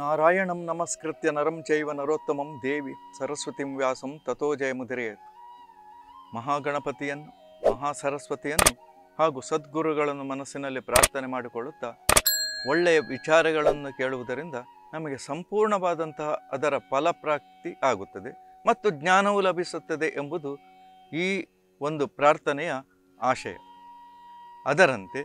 ನಾರಾಯಣಂ ನಮಸ್ಕೃತ್ಯ ನರಂ ಚೈವ ನರೋತ್ತಮಂ ದೇವಿ ಸರಸ್ವತಿಂ ವ್ಯಾಸಂ ತಥೋ ಜಯಮುದಿರೆಯತ್ ಮಹಾಗಣಪತಿಯನ್ನು ಮಹಾಸರಸ್ವತಿಯನ್ನು ಹಾಗೂ ಸದ್ಗುರುಗಳನ್ನು ಮನಸ್ಸಿನಲ್ಲಿ ಪ್ರಾರ್ಥನೆ ಮಾಡಿಕೊಳ್ಳುತ್ತಾ ಒಳ್ಳೆಯ ವಿಚಾರಗಳನ್ನು ಕೇಳುವುದರಿಂದ ನಮಗೆ ಸಂಪೂರ್ಣವಾದಂತಹ ಅದರ ಫಲಪ್ರಾಪ್ತಿ ಆಗುತ್ತದೆ ಮತ್ತು ಜ್ಞಾನವು ಲಭಿಸುತ್ತದೆ ಎಂಬುದು ಈ ಒಂದು ಪ್ರಾರ್ಥನೆಯ ಆಶಯ ಅದರಂತೆ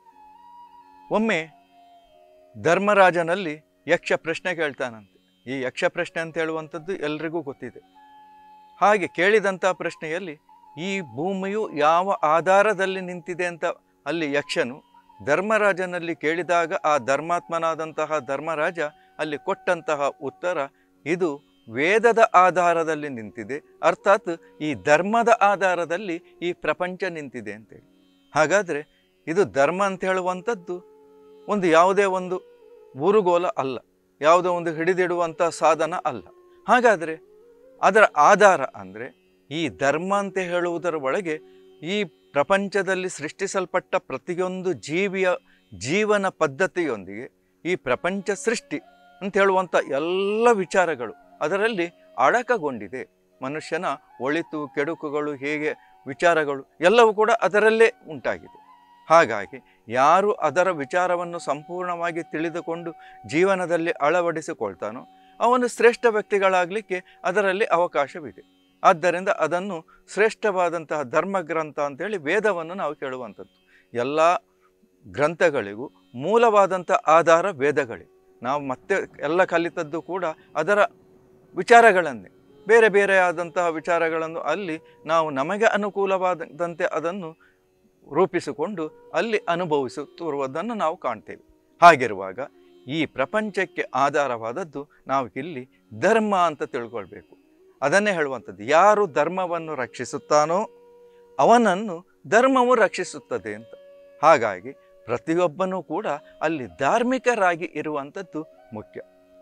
ಒಮ್ಮೆ ಧರ್ಮರಾಜನಲ್ಲಿ ಯಕ್ಷ ಪ್ರಶ್ನೆ ಕೇಳ್ತಾನಂತೆ ಈ ಯಕ್ಷ ಪ್ರಶ್ನೆ ಅಂತ ಹೇಳುವಂಥದ್ದು ಎಲ್ರಿಗೂ ಗೊತ್ತಿದೆ ಹಾಗೆ ಕೇಳಿದಂಥ ಪ್ರಶ್ನೆಯಲ್ಲಿ ಈ ಭೂಮಿಯು ಯಾವ ಆಧಾರದಲ್ಲಿ ನಿಂತಿದೆ ಅಂತ ಅಲ್ಲಿ ಯಕ್ಷನು ಧರ್ಮರಾಜನಲ್ಲಿ ಕೇಳಿದಾಗ ಆ ಧರ್ಮಾತ್ಮನಾದಂತಹ ಧರ್ಮರಾಜ ಅಲ್ಲಿ ಕೊಟ್ಟಂತಹ ಉತ್ತರ ಇದು ವೇದದ ಆಧಾರದಲ್ಲಿ ನಿಂತಿದೆ ಅರ್ಥಾತ್ ಈ ಧರ್ಮದ ಆಧಾರದಲ್ಲಿ ಈ ಪ್ರಪಂಚ ನಿಂತಿದೆ ಅಂತೇಳಿ ಹಾಗಾದರೆ ಇದು ಧರ್ಮ ಅಂತ ಹೇಳುವಂಥದ್ದು ಒಂದು ಯಾವುದೇ ಒಂದು ಊರುಗೋಲ ಅಲ್ಲ ಯಾವುದೋ ಒಂದು ಹಿಡಿದಿಡುವಂಥ ಸಾಧನ ಅಲ್ಲ ಹಾಗಾದರೆ ಅದರ ಆಧಾರ ಅಂದರೆ ಈ ಧರ್ಮ ಅಂತ ಹೇಳುವುದರ ಒಳಗೆ ಈ ಪ್ರಪಂಚದಲ್ಲಿ ಸೃಷ್ಟಿಸಲ್ಪಟ್ಟ ಪ್ರತಿಯೊಂದು ಜೀವಿಯ ಜೀವನ ಪದ್ಧತಿಯೊಂದಿಗೆ ಈ ಪ್ರಪಂಚ ಸೃಷ್ಟಿ ಅಂತ ಹೇಳುವಂಥ ಎಲ್ಲ ವಿಚಾರಗಳು ಅದರಲ್ಲಿ ಅಡಕಗೊಂಡಿದೆ ಮನುಷ್ಯನ ಒಳಿತು ಕೆಡುಕುಗಳು ಹೇಗೆ ವಿಚಾರಗಳು ಎಲ್ಲವೂ ಕೂಡ ಅದರಲ್ಲೇ ಉಂಟಾಗಿದೆ ಹಾಗಾಗಿ ಯಾರು ಅದರ ವಿಚಾರವನ್ನು ಸಂಪೂರ್ಣವಾಗಿ ತಿಳಿದುಕೊಂಡು ಜೀವನದಲ್ಲಿ ಅಳವಡಿಸಿಕೊಳ್ತಾನೋ ಅವನು ಶ್ರೇಷ್ಠ ವ್ಯಕ್ತಿಗಳಾಗಲಿಕ್ಕೆ ಅದರಲ್ಲಿ ಅವಕಾಶವಿದೆ ಆದ್ದರಿಂದ ಅದನ್ನು ಶ್ರೇಷ್ಠವಾದಂತಹ ಧರ್ಮಗ್ರಂಥ ಅಂತೇಳಿ ವೇದವನ್ನು ನಾವು ಕೇಳುವಂಥದ್ದು ಎಲ್ಲ ಗ್ರಂಥಗಳಿಗೂ ಮೂಲವಾದಂಥ ಆಧಾರ ವೇದಗಳೇ ನಾವು ಮತ್ತೆ ಎಲ್ಲ ಕಲಿತದ್ದು ಕೂಡ ಅದರ ವಿಚಾರಗಳನ್ನೇ ಬೇರೆ ಬೇರೆ ಆದಂತಹ ವಿಚಾರಗಳನ್ನು ಅಲ್ಲಿ ನಾವು ನಮಗೆ ಅನುಕೂಲವಾದಂತೆ ಅದನ್ನು ರೂಪಿಸಿಕೊಂಡು ಅಲ್ಲಿ ಅನುಭವಿಸುತ್ತಿರುವುದನ್ನು ನಾವು ಕಾಣ್ತೇವೆ ಹಾಗಿರುವಾಗ ಈ ಪ್ರಪಂಚಕ್ಕೆ ಆಧಾರವಾದದ್ದು ನಾವು ಇಲ್ಲಿ ಧರ್ಮ ಅಂತ ತಿಳ್ಕೊಳ್ಬೇಕು ಅದನ್ನೇ ಹೇಳುವಂಥದ್ದು ಯಾರು ಧರ್ಮವನ್ನು ರಕ್ಷಿಸುತ್ತಾನೋ ಅವನನ್ನು ಧರ್ಮವು ರಕ್ಷಿಸುತ್ತದೆ ಅಂತ ಹಾಗಾಗಿ ಪ್ರತಿಯೊಬ್ಬನೂ ಕೂಡ ಅಲ್ಲಿ ಧಾರ್ಮಿಕರಾಗಿ ಇರುವಂಥದ್ದು ಮುಖ್ಯ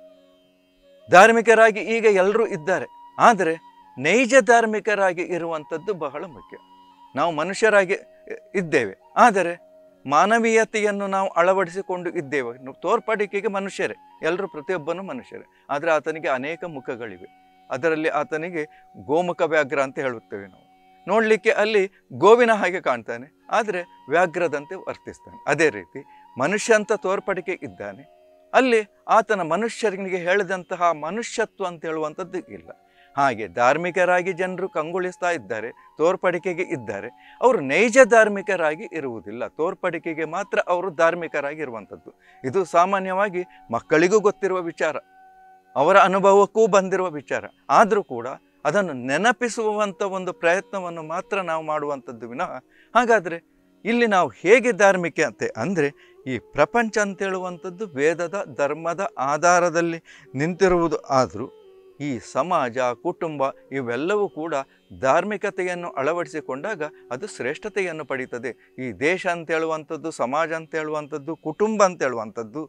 ಧಾರ್ಮಿಕರಾಗಿ ಈಗ ಎಲ್ಲರೂ ಇದ್ದಾರೆ ಆದರೆ ನೈಜ ಧಾರ್ಮಿಕರಾಗಿ ಇರುವಂಥದ್ದು ಬಹಳ ಮುಖ್ಯ ನಾವು ಮನುಷ್ಯರಾಗಿ ಇದ್ದೇವೆ ಆದರೆ ಮಾನವೀಯತೆಯನ್ನು ನಾವು ಅಳವಡಿಸಿಕೊಂಡು ಇದ್ದೇವೆ ತೋರ್ಪಡಿಕೆಗೆ ಮನುಷ್ಯರೇ ಎಲ್ಲರೂ ಪ್ರತಿಯೊಬ್ಬನೂ ಮನುಷ್ಯರೇ ಆದರೆ ಆತನಿಗೆ ಅನೇಕ ಮುಖಗಳಿವೆ ಅದರಲ್ಲಿ ಆತನಿಗೆ ಗೋಮುಖ ವ್ಯಾಘ್ರ ಅಂತ ಹೇಳುತ್ತೇವೆ ನಾವು ನೋಡಲಿಕ್ಕೆ ಅಲ್ಲಿ ಗೋವಿನ ಹಾಗೆ ಕಾಣ್ತಾನೆ ಆದರೆ ವ್ಯಾಘ್ರದಂತೆ ವರ್ತಿಸ್ತಾನೆ ಅದೇ ರೀತಿ ಮನುಷ್ಯ ಅಂತ ತೋರ್ಪಡಿಕೆ ಇದ್ದಾನೆ ಅಲ್ಲಿ ಆತನ ಮನುಷ್ಯರಿಗೆ ಹೇಳಿದಂತಹ ಮನುಷ್ಯತ್ವ ಅಂತ ಹೇಳುವಂಥದ್ದು ಇಲ್ಲ ಹಾಗೆ ಧಾರ್ಮಿಕರಾಗಿ ಜನರು ಕಂಗೊಳಿಸ್ತಾ ಇದ್ದಾರೆ ತೋರ್ಪಡಿಕೆಗೆ ಇದ್ದಾರೆ ಅವರು ನೈಜ ಧಾರ್ಮಿಕರಾಗಿ ಇರುವುದಿಲ್ಲ ತೋರ್ಪಡಿಕೆಗೆ ಮಾತ್ರ ಅವರು ಧಾರ್ಮಿಕರಾಗಿ ಇರುವಂಥದ್ದು ಇದು ಸಾಮಾನ್ಯವಾಗಿ ಮಕ್ಕಳಿಗೂ ಗೊತ್ತಿರುವ ವಿಚಾರ ಅವರ ಅನುಭವಕ್ಕೂ ಬಂದಿರುವ ವಿಚಾರ ಆದರೂ ಕೂಡ ಅದನ್ನು ನೆನಪಿಸುವಂಥ ಒಂದು ಪ್ರಯತ್ನವನ್ನು ಮಾತ್ರ ನಾವು ಮಾಡುವಂಥದ್ದು ವಿನಃ ಹಾಗಾದರೆ ಇಲ್ಲಿ ನಾವು ಹೇಗೆ ಧಾರ್ಮಿಕತೆ ಅಂದರೆ ಈ ಪ್ರಪಂಚ ಅಂತ ಹೇಳುವಂಥದ್ದು ವೇದದ ಧರ್ಮದ ಆಧಾರದಲ್ಲಿ ನಿಂತಿರುವುದು ಆದರೂ ಈ ಸಮಾಜ ಕುಟುಂಬ ಇವೆಲ್ಲವೂ ಕೂಡ ಧಾರ್ಮಿಕತೆಯನ್ನು ಅಳವಡಿಸಿಕೊಂಡಾಗ ಅದು ಶ್ರೇಷ್ಠತೆಯನ್ನು ಪಡೀತದೆ ಈ ದೇಶ ಅಂತ ಹೇಳುವಂಥದ್ದು ಸಮಾಜ ಅಂತ ಹೇಳುವಂಥದ್ದು ಕುಟುಂಬ ಅಂತ ಹೇಳುವಂಥದ್ದು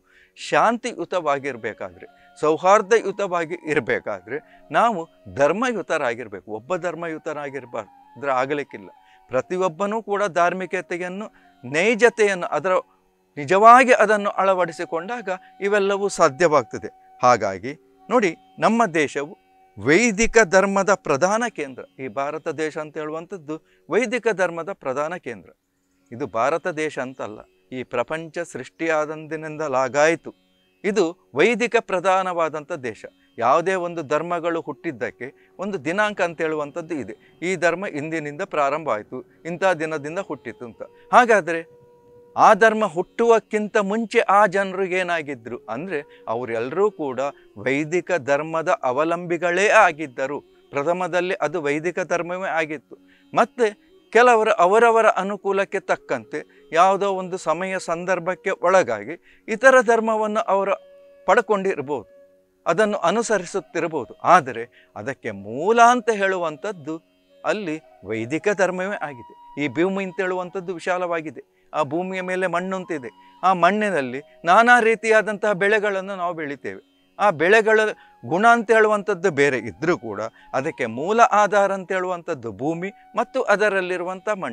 ಶಾಂತಿಯುತವಾಗಿರಬೇಕಾದ್ರೆ ಸೌಹಾರ್ದಯುತವಾಗಿ ಇರಬೇಕಾದ್ರೆ ನಾವು ಧರ್ಮಯುತರಾಗಿರಬೇಕು ಒಬ್ಬ ಧರ್ಮಯುತರಾಗಿರಬಾರ್ದು ಅದರ ಆಗಲಿಕ್ಕಿಲ್ಲ ಪ್ರತಿಯೊಬ್ಬನೂ ಕೂಡ ಧಾರ್ಮಿಕತೆಯನ್ನು ನೈಜತೆಯನ್ನು ಅದರ ನಿಜವಾಗಿ ಅದನ್ನು ಅಳವಡಿಸಿಕೊಂಡಾಗ ಇವೆಲ್ಲವೂ ಸಾಧ್ಯವಾಗ್ತದೆ ಹಾಗಾಗಿ ನೋಡಿ ನಮ್ಮ ದೇಶವು ವೈದಿಕ ಧರ್ಮದ ಪ್ರಧಾನ ಕೇಂದ್ರ ಈ ಭಾರತ ದೇಶ ಅಂತ ಹೇಳುವಂಥದ್ದು ವೈದಿಕ ಧರ್ಮದ ಪ್ರಧಾನ ಕೇಂದ್ರ ಇದು ಭಾರತ ದೇಶ ಅಂತಲ್ಲ ಈ ಪ್ರಪಂಚ ಸೃಷ್ಟಿಯಾದಂದಿನಿಂದಲಾಗಾಯಿತು ಇದು ವೈದಿಕ ಪ್ರಧಾನವಾದಂಥ ದೇಶ ಯಾವುದೇ ಒಂದು ಧರ್ಮಗಳು ಹುಟ್ಟಿದ್ದಕ್ಕೆ ಒಂದು ದಿನಾಂಕ ಅಂತ ಹೇಳುವಂಥದ್ದು ಇದೆ ಈ ಧರ್ಮ ಇಂದಿನಿಂದ ಪ್ರಾರಂಭ ಆಯಿತು ಇಂಥ ದಿನದಿಂದ ಹುಟ್ಟಿತು ಅಂತ ಹಾಗಾದರೆ ಆ ಧರ್ಮ ಹುಟ್ಟುವಕ್ಕಿಂತ ಮುಂಚೆ ಆ ಜನರಿಗೆ ಏನಾಗಿದ್ದರು ಅಂದರೆ ಅವರೆಲ್ಲರೂ ಕೂಡ ವೈದಿಕ ಧರ್ಮದ ಅವಲಂಬಿಗಳೇ ಆಗಿದ್ದರು ಪ್ರಥಮದಲ್ಲಿ ಅದು ವೈದಿಕ ಧರ್ಮವೇ ಆಗಿತ್ತು ಮತ್ತು ಕೆಲವರು ಅವರವರ ಅನುಕೂಲಕ್ಕೆ ತಕ್ಕಂತೆ ಯಾವುದೋ ಒಂದು ಸಮಯ ಸಂದರ್ಭಕ್ಕೆ ಒಳಗಾಗಿ ಇತರ ಧರ್ಮವನ್ನು ಅವರು ಪಡ್ಕೊಂಡಿರ್ಬೋದು ಅದನ್ನು ಅನುಸರಿಸುತ್ತಿರಬಹುದು ಆದರೆ ಅದಕ್ಕೆ ಮೂಲ ಅಂತ ಹೇಳುವಂಥದ್ದು ಅಲ್ಲಿ ವೈದಿಕ ಧರ್ಮವೇ ಆಗಿದೆ ಈ ಭೂಮಿ ಅಂತ ಹೇಳುವಂಥದ್ದು ವಿಶಾಲವಾಗಿದೆ ಆ ಭೂಮಿಯ ಮೇಲೆ ಮಣ್ಣು ಅಂತಿದೆ ಆ ಮಣ್ಣಿನಲ್ಲಿ ನಾನಾ ರೀತಿಯಾದಂತಹ ಬೆಳೆಗಳನ್ನು ನಾವು ಬೆಳಿತೇವೆ ಆ ಬೆಳೆಗಳ ಗುಣ ಅಂತ ಹೇಳುವಂಥದ್ದು ಬೇರೆ ಇದ್ದರೂ ಕೂಡ ಅದಕ್ಕೆ ಮೂಲ ಆಧಾರ ಅಂತ ಹೇಳುವಂಥದ್ದು ಭೂಮಿ ಮತ್ತು ಅದರಲ್ಲಿರುವಂಥ ಮಣ್ಣು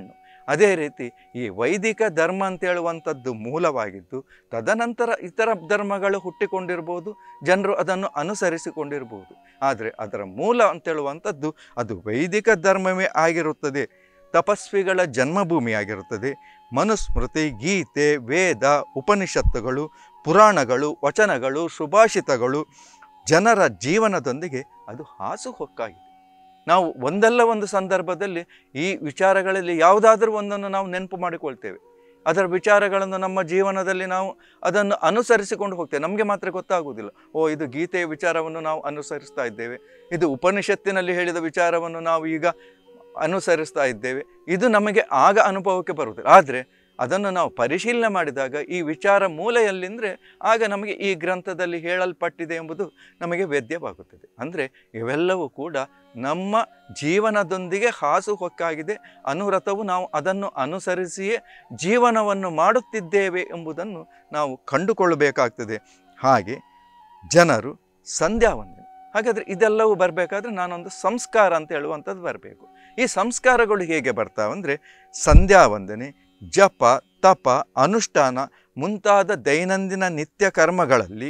ಅದೇ ರೀತಿ ಈ ವೈದಿಕ ಧರ್ಮ ಅಂತ ಹೇಳುವಂಥದ್ದು ಮೂಲವಾಗಿದ್ದು ತದನಂತರ ಇತರ ಧರ್ಮಗಳು ಹುಟ್ಟಿಕೊಂಡಿರ್ಬೋದು ಜನರು ಅದನ್ನು ಅನುಸರಿಸಿಕೊಂಡಿರ್ಬೋದು ಆದರೆ ಅದರ ಮೂಲ ಅಂತ ಹೇಳುವಂಥದ್ದು ಅದು ವೈದಿಕ ಧರ್ಮವೇ ಆಗಿರುತ್ತದೆ ತಪಸ್ವಿಗಳ ಜನ್ಮಭೂಮಿಯಾಗಿರುತ್ತದೆ ಮನುಸ್ಮೃತಿ ಗೀತೆ ವೇದ ಉಪನಿಷತ್ತುಗಳು ಪುರಾಣಗಳು ವಚನಗಳು ಸುಭಾಷಿತಗಳು ಜನರ ಜೀವನದೊಂದಿಗೆ ಅದು ಹಾಸುಹೊಕ್ಕಾಗಿದೆ ನಾವು ಒಂದಲ್ಲ ಒಂದು ಸಂದರ್ಭದಲ್ಲಿ ಈ ವಿಚಾರಗಳಲ್ಲಿ ಯಾವುದಾದ್ರೂ ಒಂದನ್ನು ನಾವು ನೆನಪು ಮಾಡಿಕೊಳ್ತೇವೆ ಅದರ ವಿಚಾರಗಳನ್ನು ನಮ್ಮ ಜೀವನದಲ್ಲಿ ನಾವು ಅದನ್ನು ಅನುಸರಿಸಿಕೊಂಡು ಹೋಗ್ತೇವೆ ನಮಗೆ ಮಾತ್ರ ಗೊತ್ತಾಗುವುದಿಲ್ಲ ಓ ಇದು ಗೀತೆಯ ವಿಚಾರವನ್ನು ನಾವು ಅನುಸರಿಸ್ತಾ ಇದ್ದೇವೆ ಇದು ಉಪನಿಷತ್ತಿನಲ್ಲಿ ಹೇಳಿದ ವಿಚಾರವನ್ನು ನಾವು ಈಗ ಅನುಸರಿಸ್ತಾ ಇದ್ದೇವೆ ಇದು ನಮಗೆ ಆಗ ಅನುಭವಕ್ಕೆ ಬರುವುದಿಲ್ಲ ಆದರೆ ಅದನ್ನು ನಾವು ಪರಿಶೀಲನೆ ಮಾಡಿದಾಗ ಈ ವಿಚಾರ ಮೂಲ ಎಲ್ಲಿಂದರೆ ಆಗ ನಮಗೆ ಈ ಗ್ರಂಥದಲ್ಲಿ ಹೇಳಲ್ಪಟ್ಟಿದೆ ಎಂಬುದು ನಮಗೆ ವೇದ್ಯವಾಗುತ್ತದೆ ಅಂದರೆ ಇವೆಲ್ಲವೂ ಕೂಡ ನಮ್ಮ ಜೀವನದೊಂದಿಗೆ ಹಾಸುಹೊಕ್ಕಾಗಿದೆ ಅನುರತವು ನಾವು ಅದನ್ನು ಅನುಸರಿಸಿಯೇ ಜೀವನವನ್ನು ಮಾಡುತ್ತಿದ್ದೇವೆ ಎಂಬುದನ್ನು ನಾವು ಕಂಡುಕೊಳ್ಳಬೇಕಾಗ್ತದೆ ಹಾಗೆ ಜನರು ಸಂಧ್ಯಾ ವಂದನೆ ಹಾಗಾದರೆ ಇದೆಲ್ಲವೂ ಬರಬೇಕಾದ್ರೆ ನಾನೊಂದು ಸಂಸ್ಕಾರ ಅಂತ ಹೇಳುವಂಥದ್ದು ಬರಬೇಕು ಈ ಸಂಸ್ಕಾರಗಳು ಹೇಗೆ ಬರ್ತಾವಂದರೆ ಸಂಧ್ಯಾ ವಂದನೆ ಜಪ ತಪ ಅನುಷ್ಠಾನ ಮುಂತಾದ ದೈನಂದಿನ ನಿತ್ಯ ಕರ್ಮಗಳಲ್ಲಿ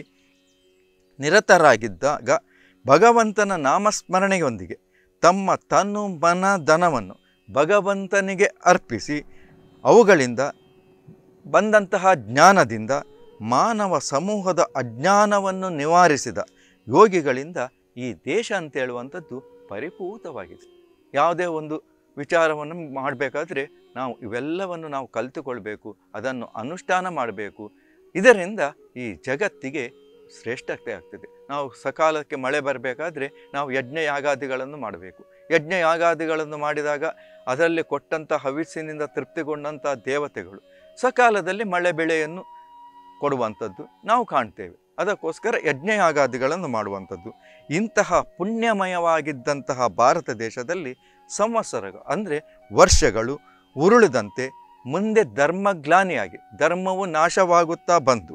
ನಿರತರಾಗಿದ್ದಾಗ ಭಗವಂತನ ನಾಮಸ್ಮರಣೆಯೊಂದಿಗೆ ತಮ್ಮ ತನು ಮನ ಧನವನ್ನು ಭಗವಂತನಿಗೆ ಅರ್ಪಿಸಿ ಅವುಗಳಿಂದ ಬಂದಂತಹ ಜ್ಞಾನದಿಂದ ಮಾನವ ಸಮೂಹದ ಅಜ್ಞಾನವನ್ನು ನಿವಾರಿಸಿದ ಯೋಗಿಗಳಿಂದ ಈ ದೇಶ ಅಂತ ಹೇಳುವಂಥದ್ದು ಪರಿಪೂತವಾಗಿದೆ ಯಾವುದೇ ಒಂದು ವಿಚಾರವನ್ನು ಮಾಡಬೇಕಾದ್ರೆ ನಾವು ಇವೆಲ್ಲವನ್ನು ನಾವು ಕಲಿತುಕೊಳ್ಬೇಕು ಅದನ್ನು ಅನುಷ್ಠಾನ ಮಾಡಬೇಕು ಇದರಿಂದ ಈ ಜಗತ್ತಿಗೆ ಶ್ರೇಷ್ಠತೆ ಆಗ್ತದೆ ನಾವು ಸಕಾಲಕ್ಕೆ ಮಳೆ ಬರಬೇಕಾದ್ರೆ ನಾವು ಯಜ್ಞ ಯಾಗಾದಿಗಳನ್ನು ಮಾಡಬೇಕು ಯಜ್ಞ ಯಾಗಾದಿಗಳನ್ನು ಮಾಡಿದಾಗ ಅದರಲ್ಲಿ ಕೊಟ್ಟಂಥ ಹವಿಸ್ಸಿನಿಂದ ತೃಪ್ತಿಗೊಂಡಂಥ ದೇವತೆಗಳು ಸಕಾಲದಲ್ಲಿ ಮಳೆ ಬೆಳೆಯನ್ನು ಕೊಡುವಂಥದ್ದು ನಾವು ಕಾಣ್ತೇವೆ ಅದಕ್ಕೋಸ್ಕರ ಯಜ್ಞ ಯಾಗಾದಿಗಳನ್ನು ಮಾಡುವಂಥದ್ದು ಇಂತಹ ಪುಣ್ಯಮಯವಾಗಿದ್ದಂತಹ ಭಾರತ ದೇಶದಲ್ಲಿ ಸಂವತ್ಸರಗಳು ಅಂದರೆ ವರ್ಷಗಳು ಉರುಳಿದಂತೆ ಮುಂದೆ ಧರ್ಮಗ್ಲಾನಿಯಾಗಿ ಧರ್ಮವು ನಾಶವಾಗುತ್ತಾ ಬಂದು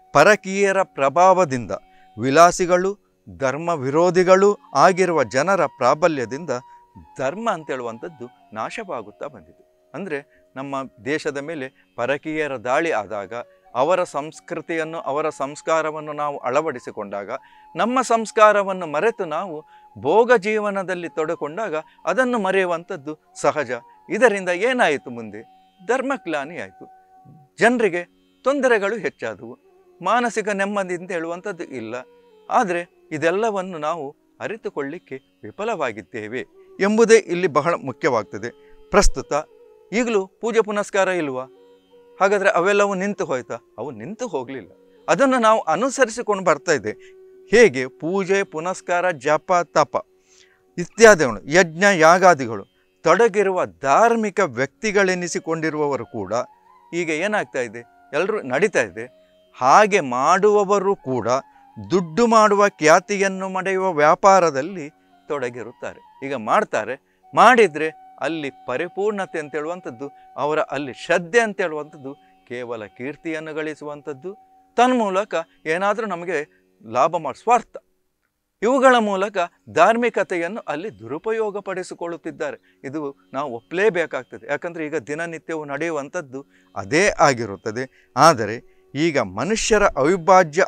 ಪರಕೀಯರ ಪ್ರಭಾವದಿಂದ ವಿಲಾಸಿಗಳು ಧರ್ಮ ವಿರೋಧಿಗಳು ಆಗಿರುವ ಜನರ ಪ್ರಾಬಲ್ಯದಿಂದ ಧರ್ಮ ಅಂತ ಹೇಳುವಂಥದ್ದು ನಾಶವಾಗುತ್ತಾ ಬಂದಿದೆ ಅಂದರೆ ನಮ್ಮ ದೇಶದ ಮೇಲೆ ಪರಕೀಯರ ದಾಳಿ ಆದಾಗ ಅವರ ಸಂಸ್ಕೃತಿಯನ್ನು ಅವರ ಸಂಸ್ಕಾರವನ್ನು ನಾವು ಅಳವಡಿಸಿಕೊಂಡಾಗ ನಮ್ಮ ಸಂಸ್ಕಾರವನ್ನು ಮರೆತು ನಾವು ಭೋಗ ಜೀವನದಲ್ಲಿ ತೊಡಕೊಂಡಾಗ ಅದನ್ನು ಮರೆಯುವಂಥದ್ದು ಸಹಜ ಇದರಿಂದ ಏನಾಯಿತು ಮುಂದೆ ಧರ್ಮಕ್ಲಾನಿ ಆಯಿತು ಜನರಿಗೆ ತೊಂದರೆಗಳು ಹೆಚ್ಚಾದವು ಮಾನಸಿಕ ನೆಮ್ಮದಿ ಅಂತ ಹೇಳುವಂಥದ್ದು ಇಲ್ಲ ಆದರೆ ಇದೆಲ್ಲವನ್ನು ನಾವು ಅರಿತುಕೊಳ್ಳಿಕ್ಕೆ ವಿಫಲವಾಗಿದ್ದೇವೆ ಎಂಬುದೇ ಇಲ್ಲಿ ಬಹಳ ಮುಖ್ಯವಾಗ್ತದೆ ಪ್ರಸ್ತುತ ಈಗಲೂ ಪೂಜೆ ಪುನಸ್ಕಾರ ಇಲ್ವಾ ಹಾಗಾದರೆ ಅವೆಲ್ಲವೂ ನಿಂತು ಹೋಯ್ತಾ ಅವು ನಿಂತು ಹೋಗಲಿಲ್ಲ ಅದನ್ನು ನಾವು ಅನುಸರಿಸಿಕೊಂಡು ಬರ್ತಾ ಇದೆ ಹೇಗೆ ಪೂಜೆ ಪುನಸ್ಕಾರ ಜಪ ತಪ ಇತ್ಯಾದಿಗಳು ಯಜ್ಞ ಯಾಗಾದಿಗಳು ತೊಡಗಿರುವ ಧಾರ್ಮಿಕ ವ್ಯಕ್ತಿಗಳೆನಿಸಿಕೊಂಡಿರುವವರು ಕೂಡ ಈಗ ಏನಾಗ್ತಾ ಇದೆ ಎಲ್ಲರೂ ನಡೀತಾ ಇದೆ ಹಾಗೆ ಮಾಡುವವರು ಕೂಡ ದುಡ್ಡು ಮಾಡುವ ಖ್ಯಾತಿಯನ್ನು ಮಡೆಯುವ ವ್ಯಾಪಾರದಲ್ಲಿ ತೊಡಗಿರುತ್ತಾರೆ ಈಗ ಮಾಡ್ತಾರೆ ಮಾಡಿದರೆ ಅಲ್ಲಿ ಪರಿಪೂರ್ಣತೆ ಅಂತ ಹೇಳುವಂಥದ್ದು ಅವರ ಅಲ್ಲಿ ಶ್ರದ್ಧೆ ಅಂತ ಹೇಳುವಂಥದ್ದು ಕೇವಲ ಕೀರ್ತಿಯನ್ನು ಗಳಿಸುವಂಥದ್ದು ತನ್ಮೂಲಕ ಏನಾದರೂ ನಮಗೆ ಲಾಭ ಮಾಡಿ ಸ್ವಾರ್ಥ ಇವುಗಳ ಮೂಲಕ ಧಾರ್ಮಿಕತೆಯನ್ನು ಅಲ್ಲಿ ದುರುಪಯೋಗ ಪಡಿಸಿಕೊಳ್ಳುತ್ತಿದ್ದಾರೆ ಇದು ನಾವು ಒಪ್ಪಲೇಬೇಕಾಗ್ತದೆ ಯಾಕಂದರೆ ಈಗ ದಿನನಿತ್ಯವೂ ನಡೆಯುವಂಥದ್ದು ಅದೇ ಆಗಿರುತ್ತದೆ ಆದರೆ ಈಗ ಮನುಷ್ಯರ ಅವಿಭಾಜ್ಯ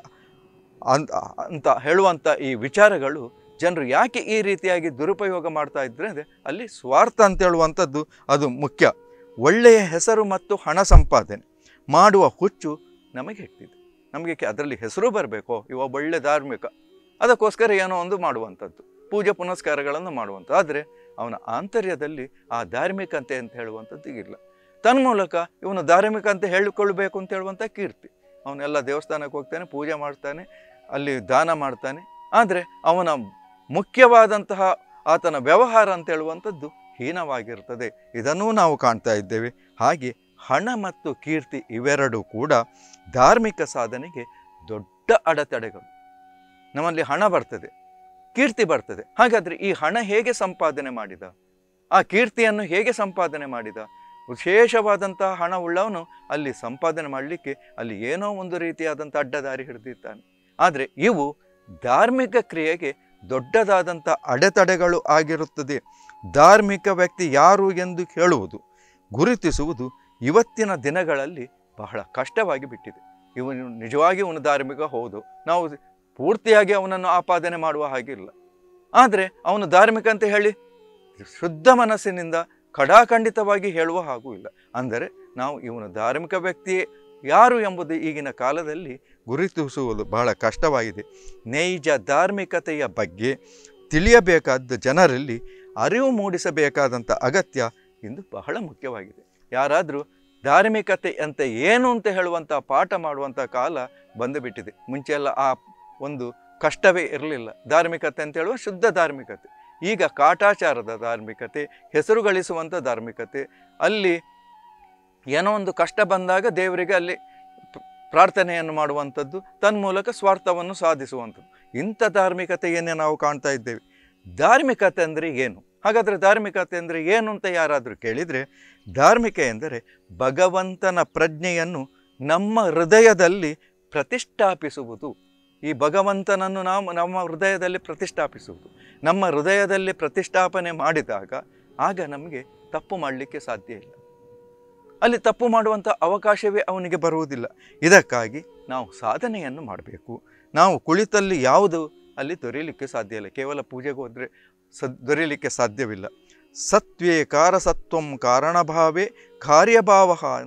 ಅಂತ ಅಂತ ಹೇಳುವಂಥ ಈ ವಿಚಾರಗಳು ಜನರು ಯಾಕೆ ಈ ರೀತಿಯಾಗಿ ದುರುಪಯೋಗ ಮಾಡ್ತಾ ಇದ್ರೆ ಅಂದರೆ ಅಲ್ಲಿ ಸ್ವಾರ್ಥ ಅಂತ ಹೇಳುವಂಥದ್ದು ಅದು ಮುಖ್ಯ ಒಳ್ಳೆಯ ಹೆಸರು ಮತ್ತು ಹಣ ಸಂಪಾದನೆ ಮಾಡುವ ಹುಚ್ಚು ನಮಗೆ ಹೆಚ್ಚಿದೆ ನಮಗೆ ಅದರಲ್ಲಿ ಹೆಸರು ಬರಬೇಕು ಇವ ಒಳ್ಳೆ ಧಾರ್ಮಿಕ ಅದಕ್ಕೋಸ್ಕರ ಏನೋ ಒಂದು ಮಾಡುವಂಥದ್ದು ಪೂಜೆ ಪುನಸ್ಕಾರಗಳನ್ನು ಮಾಡುವಂಥದ್ದು ಆದರೆ ಅವನ ಆಂತರ್ಯದಲ್ಲಿ ಆ ಧಾರ್ಮಿಕತೆ ಅಂತ ಹೇಳುವಂಥದ್ದು ಇಲ್ಲ ತನ್ಮೂಲಕ ಇವನು ಧಾರ್ಮಿಕ ಅಂತ ಹೇಳಿಕೊಳ್ಬೇಕು ಅಂತ ಹೇಳುವಂಥ ಕೀರ್ತಿ ಅವನೆಲ್ಲ ದೇವಸ್ಥಾನಕ್ಕೆ ಹೋಗ್ತಾನೆ ಪೂಜೆ ಮಾಡ್ತಾನೆ ಅಲ್ಲಿ ದಾನ ಮಾಡ್ತಾನೆ ಆದರೆ ಅವನ ಮುಖ್ಯವಾದಂತಹ ಆತನ ವ್ಯವಹಾರ ಅಂತ ಹೇಳುವಂಥದ್ದು ಹೀನವಾಗಿರ್ತದೆ ಇದನ್ನೂ ನಾವು ಕಾಣ್ತಾ ಇದ್ದೇವೆ ಹಾಗೆ ಹಣ ಮತ್ತು ಕೀರ್ತಿ ಇವೆರಡೂ ಕೂಡ ಧಾರ್ಮಿಕ ಸಾಧನೆಗೆ ದೊಡ್ಡ ಅಡೆತಡೆಗಳು ನಮ್ಮಲ್ಲಿ ಹಣ ಬರ್ತದೆ ಕೀರ್ತಿ ಬರ್ತದೆ ಹಾಗಾದರೆ ಈ ಹಣ ಹೇಗೆ ಸಂಪಾದನೆ ಮಾಡಿದ ಆ ಕೀರ್ತಿಯನ್ನು ಹೇಗೆ ಸಂಪಾದನೆ ಮಾಡಿದ ವಿಶೇಷವಾದಂತಹ ಹಣ ಉಳ್ಳವನು ಅಲ್ಲಿ ಸಂಪಾದನೆ ಮಾಡಲಿಕ್ಕೆ ಅಲ್ಲಿ ಏನೋ ಒಂದು ರೀತಿಯಾದಂಥ ಅಡ್ಡದಾರಿ ಹಿಡಿದಿರ್ತಾನೆ ಆದರೆ ಇವು ಧಾರ್ಮಿಕ ಕ್ರಿಯೆಗೆ ದೊಡ್ಡದಾದಂಥ ಅಡೆತಡೆಗಳು ಆಗಿರುತ್ತದೆ ಧಾರ್ಮಿಕ ವ್ಯಕ್ತಿ ಯಾರು ಎಂದು ಹೇಳುವುದು ಗುರುತಿಸುವುದು ಇವತ್ತಿನ ದಿನಗಳಲ್ಲಿ ಬಹಳ ಕಷ್ಟವಾಗಿ ಬಿಟ್ಟಿದೆ ಇವನು ನಿಜವಾಗಿ ಅವನು ಧಾರ್ಮಿಕ ಹೌದು ನಾವು ಪೂರ್ತಿಯಾಗಿ ಅವನನ್ನು ಆಪಾದನೆ ಮಾಡುವ ಹಾಗಿಲ್ಲ ಆದರೆ ಅವನು ಧಾರ್ಮಿಕ ಅಂತ ಹೇಳಿ ಶುದ್ಧ ಮನಸ್ಸಿನಿಂದ ಖಡಾಖಂಡಿತವಾಗಿ ಹೇಳುವ ಹಾಗೂ ಇಲ್ಲ ಅಂದರೆ ನಾವು ಇವನು ಧಾರ್ಮಿಕ ವ್ಯಕ್ತಿ ಯಾರು ಎಂಬುದು ಈಗಿನ ಕಾಲದಲ್ಲಿ ಗುರುತಿಸುವುದು ಬಹಳ ಕಷ್ಟವಾಗಿದೆ ನೈಜ ಧಾರ್ಮಿಕತೆಯ ಬಗ್ಗೆ ತಿಳಿಯಬೇಕಾದ ಜನರಲ್ಲಿ ಅರಿವು ಮೂಡಿಸಬೇಕಾದಂಥ ಅಗತ್ಯ ಇಂದು ಬಹಳ ಮುಖ್ಯವಾಗಿದೆ ಯಾರಾದರೂ ಧಾರ್ಮಿಕತೆ ಅಂತ ಏನು ಅಂತ ಹೇಳುವಂಥ ಪಾಠ ಮಾಡುವಂಥ ಕಾಲ ಬಂದುಬಿಟ್ಟಿದೆ ಮುಂಚೆಲ್ಲ ಆ ಒಂದು ಕಷ್ಟವೇ ಇರಲಿಲ್ಲ ಧಾರ್ಮಿಕತೆ ಅಂತ ಹೇಳುವ ಶುದ್ಧ ಧಾರ್ಮಿಕತೆ ಈಗ ಕಾಟಾಚಾರದ ಧಾರ್ಮಿಕತೆ ಹೆಸರು ಗಳಿಸುವಂಥ ಧಾರ್ಮಿಕತೆ ಅಲ್ಲಿ ಏನೋ ಒಂದು ಕಷ್ಟ ಬಂದಾಗ ದೇವರಿಗೆ ಅಲ್ಲಿ ಪ್- ಪ್ರಾರ್ಥನೆಯನ್ನು ಮಾಡುವಂಥದ್ದು ತನ್ಮೂಲಕ ಸ್ವಾರ್ಥವನ್ನು ಸಾಧಿಸುವಂಥದ್ದು ಇಂಥ ಧಾರ್ಮಿಕತೆಯನ್ನೇ ನಾವು ಕಾಣ್ತಾ ಇದ್ದೇವೆ ಧಾರ್ಮಿಕತೆ ಅಂದರೆ ಏನು ಹಾಗಾದರೆ ಧಾರ್ಮಿಕತೆ ಅಂದರೆ ಏನು ಅಂತ ಯಾರಾದರೂ ಕೇಳಿದರೆ ಧಾರ್ಮಿಕ ಎಂದರೆ ಭಗವಂತನ ಪ್ರಜ್ಞೆಯನ್ನು ನಮ್ಮ ಹೃದಯದಲ್ಲಿ ಪ್ರತಿಷ್ಠಾಪಿಸುವುದು ಈ ಭಗವಂತನನ್ನು ನಾವು ನಮ್ಮ ಹೃದಯದಲ್ಲಿ ಪ್ರತಿಷ್ಠಾಪಿಸುವುದು ನಮ್ಮ ಹೃದಯದಲ್ಲಿ ಪ್ರತಿಷ್ಠಾಪನೆ ಮಾಡಿದಾಗ ಆಗ ನಮಗೆ ತಪ್ಪು ಮಾಡಲಿಕ್ಕೆ ಸಾಧ್ಯ ಇಲ್ಲ ಅಲ್ಲಿ ತಪ್ಪು ಮಾಡುವಂಥ ಅವಕಾಶವೇ ಅವನಿಗೆ ಬರುವುದಿಲ್ಲ ಇದಕ್ಕಾಗಿ ನಾವು ಸಾಧನೆಯನ್ನು ಮಾಡಬೇಕು ನಾವು ಕುಳಿತಲ್ಲಿ ಯಾವುದು ಅಲ್ಲಿ ದೊರೆಯಲಿಕ್ಕೆ ಸಾಧ್ಯ ಇಲ್ಲ ಕೇವಲ ಪೂಜೆಗೆ ಹೋದರೆ ಸ ದೊರೆಯಲಿಕ್ಕೆ ಸಾಧ್ಯವಿಲ್ಲ ಸತ್ವೇ ಕಾರಸತ್ವಂ ಕಾರಣಭಾವೇ ಕಾರ್ಯಭಾವ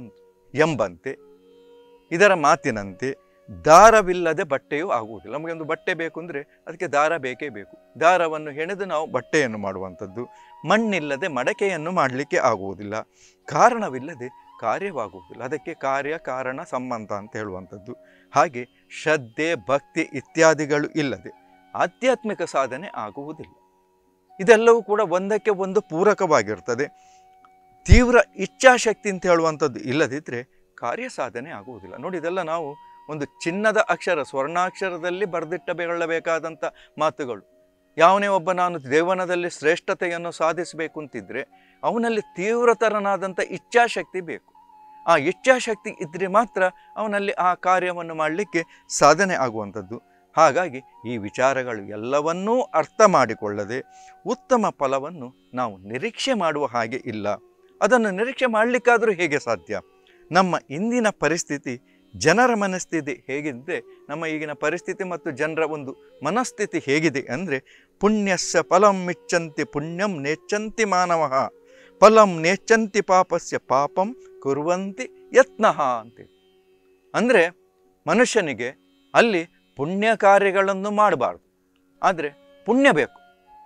ಎಂಬಂತೆ ಇದರ ಮಾತಿನಂತೆ ದಾರವಿಲ್ಲದೆ ಬಟ್ಟೆಯೂ ಆಗುವುದಿಲ್ಲ ನಮಗೆ ಒಂದು ಬಟ್ಟೆ ಬೇಕು ಅಂದರೆ ಅದಕ್ಕೆ ದಾರ ಬೇಕೇ ಬೇಕು ದಾರವನ್ನು ಹೆಣೆದು ನಾವು ಬಟ್ಟೆಯನ್ನು ಮಾಡುವಂಥದ್ದು ಮಣ್ಣಿಲ್ಲದೆ ಮಡಕೆಯನ್ನು ಮಾಡಲಿಕ್ಕೆ ಆಗುವುದಿಲ್ಲ ಕಾರಣವಿಲ್ಲದೆ ಕಾರ್ಯವಾಗುವುದಿಲ್ಲ ಅದಕ್ಕೆ ಕಾರ್ಯ ಕಾರಣ ಸಂಬಂಧ ಅಂತ ಹೇಳುವಂಥದ್ದು ಹಾಗೆ ಶ್ರದ್ಧೆ ಭಕ್ತಿ ಇತ್ಯಾದಿಗಳು ಇಲ್ಲದೆ ಆಧ್ಯಾತ್ಮಿಕ ಸಾಧನೆ ಆಗುವುದಿಲ್ಲ ಇದೆಲ್ಲವೂ ಕೂಡ ಒಂದಕ್ಕೆ ಒಂದು ಪೂರಕವಾಗಿರ್ತದೆ ತೀವ್ರ ಇಚ್ಛಾಶಕ್ತಿ ಅಂತ ಹೇಳುವಂಥದ್ದು ಇಲ್ಲದಿದ್ದರೆ ಕಾರ್ಯ ಸಾಧನೆ ಆಗುವುದಿಲ್ಲ ನೋಡಿ ಇದೆಲ್ಲ ನಾವು ಒಂದು ಚಿನ್ನದ ಅಕ್ಷರ ಸ್ವರ್ಣಾಕ್ಷರದಲ್ಲಿ ಬರೆದಿಟ್ಟಕೊಳ್ಳಬೇಕಾದಂಥ ಮಾತುಗಳು ಯಾವನೇ ಒಬ್ಬ ನಾನು ದೇವನದಲ್ಲಿ ಶ್ರೇಷ್ಠತೆಯನ್ನು ಸಾಧಿಸಬೇಕು ಅಂತಿದ್ರೆ ಅವನಲ್ಲಿ ತೀವ್ರತರನಾದಂಥ ಇಚ್ಛಾಶಕ್ತಿ ಬೇಕು ಆ ಇಚ್ಛಾಶಕ್ತಿ ಇದ್ದರೆ ಮಾತ್ರ ಅವನಲ್ಲಿ ಆ ಕಾರ್ಯವನ್ನು ಮಾಡಲಿಕ್ಕೆ ಸಾಧನೆ ಆಗುವಂಥದ್ದು ಹಾಗಾಗಿ ಈ ವಿಚಾರಗಳು ಎಲ್ಲವನ್ನೂ ಅರ್ಥ ಮಾಡಿಕೊಳ್ಳದೆ ಉತ್ತಮ ಫಲವನ್ನು ನಾವು ನಿರೀಕ್ಷೆ ಮಾಡುವ ಹಾಗೆ ಇಲ್ಲ ಅದನ್ನು ನಿರೀಕ್ಷೆ ಮಾಡಲಿಕ್ಕಾದರೂ ಹೇಗೆ ಸಾಧ್ಯ ನಮ್ಮ ಇಂದಿನ ಪರಿಸ್ಥಿತಿ ಜನರ ಮನಸ್ಥಿತಿ ಹೇಗಿದೆ ನಮ್ಮ ಈಗಿನ ಪರಿಸ್ಥಿತಿ ಮತ್ತು ಜನರ ಒಂದು ಮನಸ್ಥಿತಿ ಹೇಗಿದೆ ಅಂದರೆ ಪುಣ್ಯಸ್ಯ ಫಲಂ ಮಿಚ್ಚಂತಿ ಪುಣ್ಯಂ ನೇಚ್ಚಂತಿ ಮಾನವ ಫಲಂ ನೇಚ್ಚಂತಿ ಪಾಪಸ್ಯ ಪಾಪಂ ಕುರುವಂತಿ ಯತ್ನಃ ಅಂತೇಳಿ ಅಂದರೆ ಮನುಷ್ಯನಿಗೆ ಅಲ್ಲಿ ಪುಣ್ಯ ಕಾರ್ಯಗಳನ್ನು ಮಾಡಬಾರ್ದು ಆದರೆ ಪುಣ್ಯ ಬೇಕು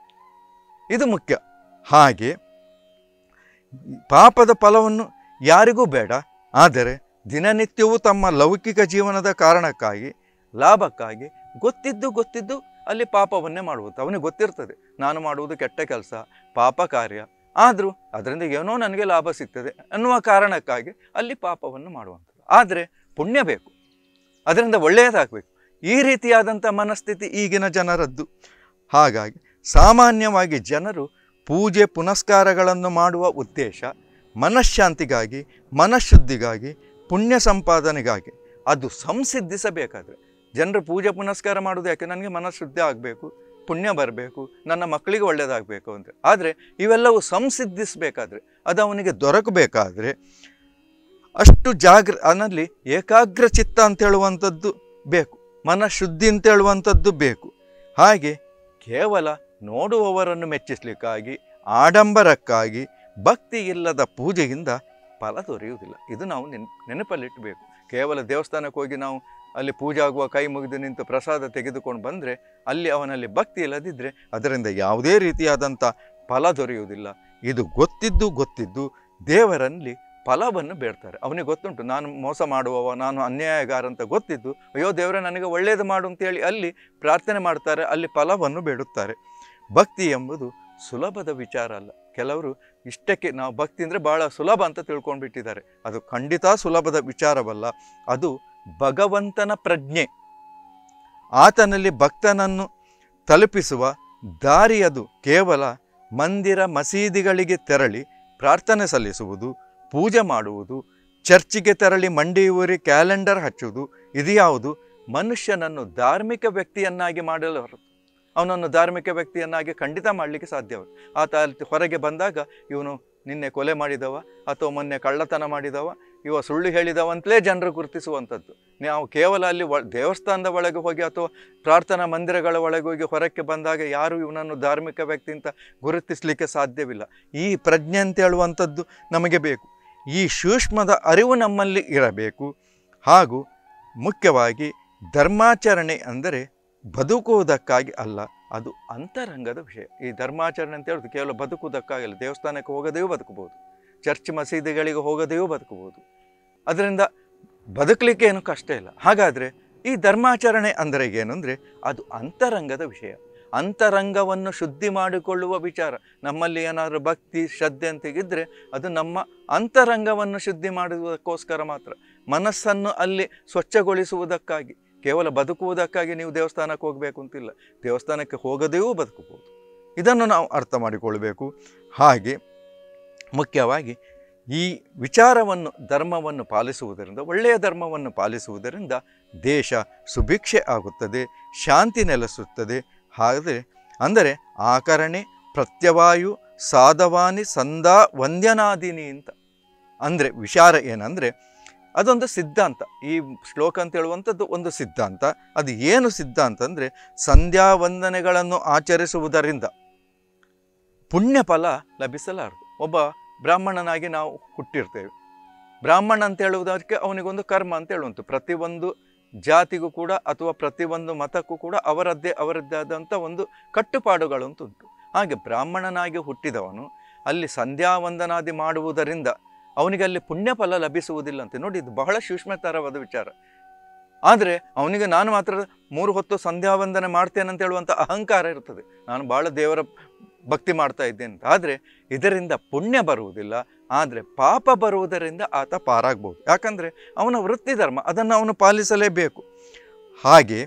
ಇದು ಮುಖ್ಯ ಹಾಗೆ ಪಾಪದ ಫಲವನ್ನು ಯಾರಿಗೂ ಬೇಡ ಆದರೆ ದಿನನಿತ್ಯವೂ ತಮ್ಮ ಲೌಕಿಕ ಜೀವನದ ಕಾರಣಕ್ಕಾಗಿ ಲಾಭಕ್ಕಾಗಿ ಗೊತ್ತಿದ್ದು ಗೊತ್ತಿದ್ದು ಅಲ್ಲಿ ಪಾಪವನ್ನೇ ಮಾಡುವುದು ಅವನಿಗೆ ಗೊತ್ತಿರ್ತದೆ ನಾನು ಮಾಡುವುದು ಕೆಟ್ಟ ಕೆಲಸ ಪಾಪ ಕಾರ್ಯ ಆದರೂ ಅದರಿಂದ ಏನೋ ನನಗೆ ಲಾಭ ಸಿಗ್ತದೆ ಅನ್ನುವ ಕಾರಣಕ್ಕಾಗಿ ಅಲ್ಲಿ ಪಾಪವನ್ನು ಮಾಡುವಂಥದ್ದು ಆದರೆ ಪುಣ್ಯ ಬೇಕು ಅದರಿಂದ ಒಳ್ಳೆಯದಾಗಬೇಕು ಈ ರೀತಿಯಾದಂಥ ಮನಸ್ಥಿತಿ ಈಗಿನ ಜನರದ್ದು ಹಾಗಾಗಿ ಸಾಮಾನ್ಯವಾಗಿ ಜನರು ಪೂಜೆ ಪುನಸ್ಕಾರಗಳನ್ನು ಮಾಡುವ ಉದ್ದೇಶ ಮನಃಶಾಂತಿಗಾಗಿ ಮನಃಶುದ್ಧಿಗಾಗಿ ಪುಣ್ಯ ಸಂಪಾದನೆಗಾಗಿ ಅದು ಸಂಸಿದ್ಧಿಸಬೇಕಾದ್ರೆ ಜನರು ಪೂಜೆ ಪುನಸ್ಕಾರ ಮಾಡೋದು ಯಾಕೆ ನನಗೆ ಮನಃಶುದ್ಧಿ ಆಗಬೇಕು ಪುಣ್ಯ ಬರಬೇಕು ನನ್ನ ಮಕ್ಕಳಿಗೆ ಒಳ್ಳೆಯದಾಗಬೇಕು ಅಂತ ಆದರೆ ಇವೆಲ್ಲವೂ ಸಂಸಿದ್ಧಿಸಬೇಕಾದ್ರೆ ಅದು ಅವನಿಗೆ ದೊರಕಬೇಕಾದ್ರೆ ಅಷ್ಟು ಜಾಗ್ರ ಅದರಲ್ಲಿ ಏಕಾಗ್ರ ಚಿತ್ತ ಅಂತ ಹೇಳುವಂಥದ್ದು ಬೇಕು ಮನಃಶುದ್ಧಿ ಅಂತ ಹೇಳುವಂಥದ್ದು ಬೇಕು ಹಾಗೆ ಕೇವಲ ನೋಡುವವರನ್ನು ಮೆಚ್ಚಿಸಲಿಕ್ಕಾಗಿ ಆಡಂಬರಕ್ಕಾಗಿ ಭಕ್ತಿ ಇಲ್ಲದ ಪೂಜೆಯಿಂದ ಫಲ ದೊರೆಯುವುದಿಲ್ಲ ಇದು ನಾವು ನೆನ್ ನೆನಪಲ್ಲಿಟ್ಟಬೇಕು ಕೇವಲ ದೇವಸ್ಥಾನಕ್ಕೆ ಹೋಗಿ ನಾವು ಅಲ್ಲಿ ಪೂಜೆ ಆಗುವ ಕೈ ಮುಗಿದು ನಿಂತು ಪ್ರಸಾದ ತೆಗೆದುಕೊಂಡು ಬಂದರೆ ಅಲ್ಲಿ ಅವನಲ್ಲಿ ಭಕ್ತಿ ಇಲ್ಲದಿದ್ದರೆ ಅದರಿಂದ ಯಾವುದೇ ರೀತಿಯಾದಂಥ ಫಲ ದೊರೆಯುವುದಿಲ್ಲ ಇದು ಗೊತ್ತಿದ್ದು ಗೊತ್ತಿದ್ದು ದೇವರಲ್ಲಿ ಫಲವನ್ನು ಬೇಡ್ತಾರೆ ಅವನಿಗೆ ಗೊತ್ತುಂಟು ನಾನು ಮೋಸ ಮಾಡುವವ ನಾನು ಅನ್ಯಾಯಗಾರ ಅಂತ ಗೊತ್ತಿದ್ದು ಅಯ್ಯೋ ದೇವರೇ ನನಗೆ ಒಳ್ಳೆಯದು ಮಾಡು ಅಂತೇಳಿ ಅಲ್ಲಿ ಪ್ರಾರ್ಥನೆ ಮಾಡ್ತಾರೆ ಅಲ್ಲಿ ಫಲವನ್ನು ಬೇಡುತ್ತಾರೆ ಭಕ್ತಿ ಎಂಬುದು ಸುಲಭದ ವಿಚಾರ ಅಲ್ಲ ಕೆಲವರು ಇಷ್ಟಕ್ಕೆ ನಾವು ಭಕ್ತಿ ಅಂದರೆ ಭಾಳ ಸುಲಭ ಅಂತ ತಿಳ್ಕೊಂಡು ಬಿಟ್ಟಿದ್ದಾರೆ ಅದು ಖಂಡಿತ ಸುಲಭದ ವಿಚಾರವಲ್ಲ ಅದು ಭಗವಂತನ ಪ್ರಜ್ಞೆ ಆತನಲ್ಲಿ ಭಕ್ತನನ್ನು ತಲುಪಿಸುವ ದಾರಿಯದು ಕೇವಲ ಮಂದಿರ ಮಸೀದಿಗಳಿಗೆ ತೆರಳಿ ಪ್ರಾರ್ಥನೆ ಸಲ್ಲಿಸುವುದು ಪೂಜೆ ಮಾಡುವುದು ಚರ್ಚಿಗೆ ತೆರಳಿ ಮಂಡಿಯೂರಿ ಕ್ಯಾಲೆಂಡರ್ ಹಚ್ಚುವುದು ಇದು ಯಾವುದು ಮನುಷ್ಯನನ್ನು ಧಾರ್ಮಿಕ ವ್ಯಕ್ತಿಯನ್ನಾಗಿ ಮಾಡಲು ಹೊರತು ಅವನನ್ನು ಧಾರ್ಮಿಕ ವ್ಯಕ್ತಿಯನ್ನಾಗಿ ಖಂಡಿತ ಮಾಡಲಿಕ್ಕೆ ಸಾಧ್ಯವಿಲ್ಲ ಆತ ಅಲ್ಲಿ ಹೊರಗೆ ಬಂದಾಗ ಇವನು ನಿನ್ನೆ ಕೊಲೆ ಮಾಡಿದವ ಅಥವಾ ಮೊನ್ನೆ ಕಳ್ಳತನ ಮಾಡಿದವ ಇವ ಸುಳ್ಳು ಹೇಳಿದವ ಅಂತಲೇ ಜನರು ಗುರುತಿಸುವಂಥದ್ದು ನಾವು ಕೇವಲ ಅಲ್ಲಿ ಒ ದೇವಸ್ಥಾನದ ಒಳಗೆ ಹೋಗಿ ಅಥವಾ ಪ್ರಾರ್ಥನಾ ಮಂದಿರಗಳ ಒಳಗೆ ಹೋಗಿ ಹೊರಕ್ಕೆ ಬಂದಾಗ ಯಾರು ಇವನನ್ನು ಧಾರ್ಮಿಕ ವ್ಯಕ್ತಿ ಅಂತ ಗುರುತಿಸಲಿಕ್ಕೆ ಸಾಧ್ಯವಿಲ್ಲ ಈ ಪ್ರಜ್ಞೆ ಅಂತ ಹೇಳುವಂಥದ್ದು ನಮಗೆ ಬೇಕು ಈ ಸೂಕ್ಷ್ಮದ ಅರಿವು ನಮ್ಮಲ್ಲಿ ಇರಬೇಕು ಹಾಗೂ ಮುಖ್ಯವಾಗಿ ಧರ್ಮಾಚರಣೆ ಅಂದರೆ ಬದುಕುವುದಕ್ಕಾಗಿ ಅಲ್ಲ ಅದು ಅಂತರಂಗದ ವಿಷಯ ಈ ಧರ್ಮಾಚರಣೆ ಅಂತ ಹೇಳೋದು ಕೇವಲ ಬದುಕುವುದಕ್ಕಾಗಲ್ಲ ದೇವಸ್ಥಾನಕ್ಕೆ ಹೋಗದೆಯೂ ಬದುಕಬಹುದು ಚರ್ಚ್ ಮಸೀದಿಗಳಿಗೆ ಹೋಗದೆಯೂ ಬದುಕಬಹುದು ಅದರಿಂದ ಬದುಕಲಿಕ್ಕೆ ಏನು ಕಷ್ಟ ಇಲ್ಲ ಹಾಗಾದರೆ ಈ ಧರ್ಮಾಚರಣೆ ಅಂದರೆ ಏನು ಅಂದರೆ ಅದು ಅಂತರಂಗದ ವಿಷಯ ಅಂತರಂಗವನ್ನು ಶುದ್ಧಿ ಮಾಡಿಕೊಳ್ಳುವ ವಿಚಾರ ನಮ್ಮಲ್ಲಿ ಏನಾದರೂ ಭಕ್ತಿ ಶ್ರದ್ಧೆ ಅಂತಿಗಿದ್ರೆ ಅದು ನಮ್ಮ ಅಂತರಂಗವನ್ನು ಶುದ್ಧಿ ಮಾಡುವುದಕ್ಕೋಸ್ಕರ ಮಾತ್ರ ಮನಸ್ಸನ್ನು ಅಲ್ಲಿ ಸ್ವಚ್ಛಗೊಳಿಸುವುದಕ್ಕಾಗಿ ಕೇವಲ ಬದುಕುವುದಕ್ಕಾಗಿ ನೀವು ದೇವಸ್ಥಾನಕ್ಕೆ ಹೋಗಬೇಕು ಅಂತಿಲ್ಲ ದೇವಸ್ಥಾನಕ್ಕೆ ಹೋಗದೆಯೂ ಬದುಕಬಹುದು ಇದನ್ನು ನಾವು ಅರ್ಥ ಮಾಡಿಕೊಳ್ಬೇಕು ಹಾಗೆ ಮುಖ್ಯವಾಗಿ ಈ ವಿಚಾರವನ್ನು ಧರ್ಮವನ್ನು ಪಾಲಿಸುವುದರಿಂದ ಒಳ್ಳೆಯ ಧರ್ಮವನ್ನು ಪಾಲಿಸುವುದರಿಂದ ದೇಶ ಸುಭಿಕ್ಷೆ ಆಗುತ್ತದೆ ಶಾಂತಿ ನೆಲೆಸುತ್ತದೆ ಹಾಗೆ ಅಂದರೆ ಆಕರಣೆ ಪ್ರತ್ಯವಾಯು ಸಾಧವಾನಿ ಸಂದಾ ವಂದ್ಯನಾದಿನಿ ಅಂತ ಅಂದರೆ ವಿಚಾರ ಏನಂದರೆ ಅದೊಂದು ಸಿದ್ಧಾಂತ ಈ ಶ್ಲೋಕ ಅಂತ ಹೇಳುವಂಥದ್ದು ಒಂದು ಸಿದ್ಧಾಂತ ಅದು ಏನು ಸಿದ್ಧಾಂತ ಅಂದರೆ ಸಂಧ್ಯಾ ವಂದನೆಗಳನ್ನು ಆಚರಿಸುವುದರಿಂದ ಪುಣ್ಯ ಫಲ ಲಭಿಸಲಾರದು ಒಬ್ಬ ಬ್ರಾಹ್ಮಣನಾಗಿ ನಾವು ಹುಟ್ಟಿರ್ತೇವೆ ಬ್ರಾಹ್ಮಣ ಅಂತ ಹೇಳುವುದಕ್ಕೆ ಅವನಿಗೊಂದು ಕರ್ಮ ಅಂತ ಹೇಳುವಂಥ ಪ್ರತಿಯೊಂದು ಜಾತಿಗೂ ಕೂಡ ಅಥವಾ ಪ್ರತಿಯೊಂದು ಮತಕ್ಕೂ ಕೂಡ ಅವರದ್ದೇ ಅವರದ್ದೇ ಆದಂಥ ಒಂದು ಕಟ್ಟುಪಾಡುಗಳು ಅಂತ ಉಂಟು ಹಾಗೆ ಬ್ರಾಹ್ಮಣನಾಗಿ ಹುಟ್ಟಿದವನು ಅಲ್ಲಿ ಸಂಧ್ಯಾ ವಂದನಾದಿ ಮಾಡುವುದರಿಂದ ಅವನಿಗೆ ಅಲ್ಲಿ ಪುಣ್ಯ ಫಲ ಲಭಿಸುವುದಿಲ್ಲ ಅಂತ ನೋಡಿ ಇದು ಬಹಳ ಸೂಕ್ಷ್ಮತರವಾದ ವಿಚಾರ ಆದರೆ ಅವನಿಗೆ ನಾನು ಮಾತ್ರ ಮೂರು ಹೊತ್ತು ಸಂಧ್ಯಾ ವಂದನೆ ಮಾಡ್ತೇನೆ ಅಂತ ಹೇಳುವಂಥ ಅಹಂಕಾರ ಇರ್ತದೆ ನಾನು ಭಾಳ ದೇವರ ಭಕ್ತಿ ಮಾಡ್ತಾ ಇದ್ದೇನೆ ಅಂತ ಆದರೆ ಇದರಿಂದ ಪುಣ್ಯ ಬರುವುದಿಲ್ಲ ಆದರೆ ಪಾಪ ಬರುವುದರಿಂದ ಆತ ಪಾರಾಗ್ಬೋದು ಯಾಕಂದರೆ ಅವನ ವೃತ್ತಿ ಧರ್ಮ ಅದನ್ನು ಅವನು ಪಾಲಿಸಲೇಬೇಕು ಹಾಗೆ